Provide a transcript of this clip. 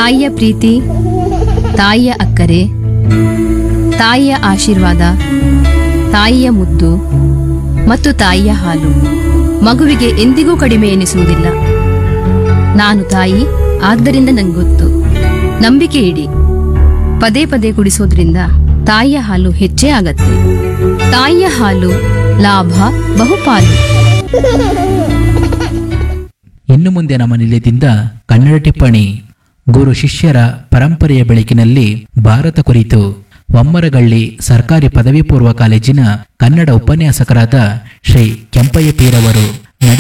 ತಾಯಿಯ ಪ್ರೀತಿ ತಾಯಿಯ ಅಕ್ಕರೆ ತಾಯಿಯ ಆಶೀರ್ವಾದ ತಾಯಿಯ ಮುದ್ದು ಮತ್ತು ತಾಯಿಯ ಹಾಲು ಮಗುವಿಗೆ ಎಂದಿಗೂ ಕಡಿಮೆ ಎನಿಸುವುದಿಲ್ಲ ನಾನು ತಾಯಿ ಆದ್ದರಿಂದ ನಂಗೊತ್ತು ನಂಬಿಕೆ ಇಡಿ ಪದೇ ಪದೇ ಕುಡಿಸೋದ್ರಿಂದ ತಾಯಿಯ ಹಾಲು ಹೆಚ್ಚೇ ಆಗತ್ತೆ ತಾಯಿಯ ಹಾಲು ಲಾಭ ಬಹುಪಾಲು ಇನ್ನು ಮುಂದೆ ನಮ್ಮ ನಿಲಯದಿಂದ ಕನ್ನಡ ಟಿಪ್ಪಣಿ ಗುರು ಶಿಷ್ಯರ ಪರಂಪರೆಯ ಬೆಳಕಿನಲ್ಲಿ ಭಾರತ ಕುರಿತು ಒಮ್ಮರಗಳ್ಳಿ ಸರ್ಕಾರಿ ಪದವಿ ಪೂರ್ವ ಕಾಲೇಜಿನ ಕನ್ನಡ ಉಪನ್ಯಾಸಕರಾದ ಶ್ರೀ ಕೆಂಪಯ್ಯ ಪೀರವರು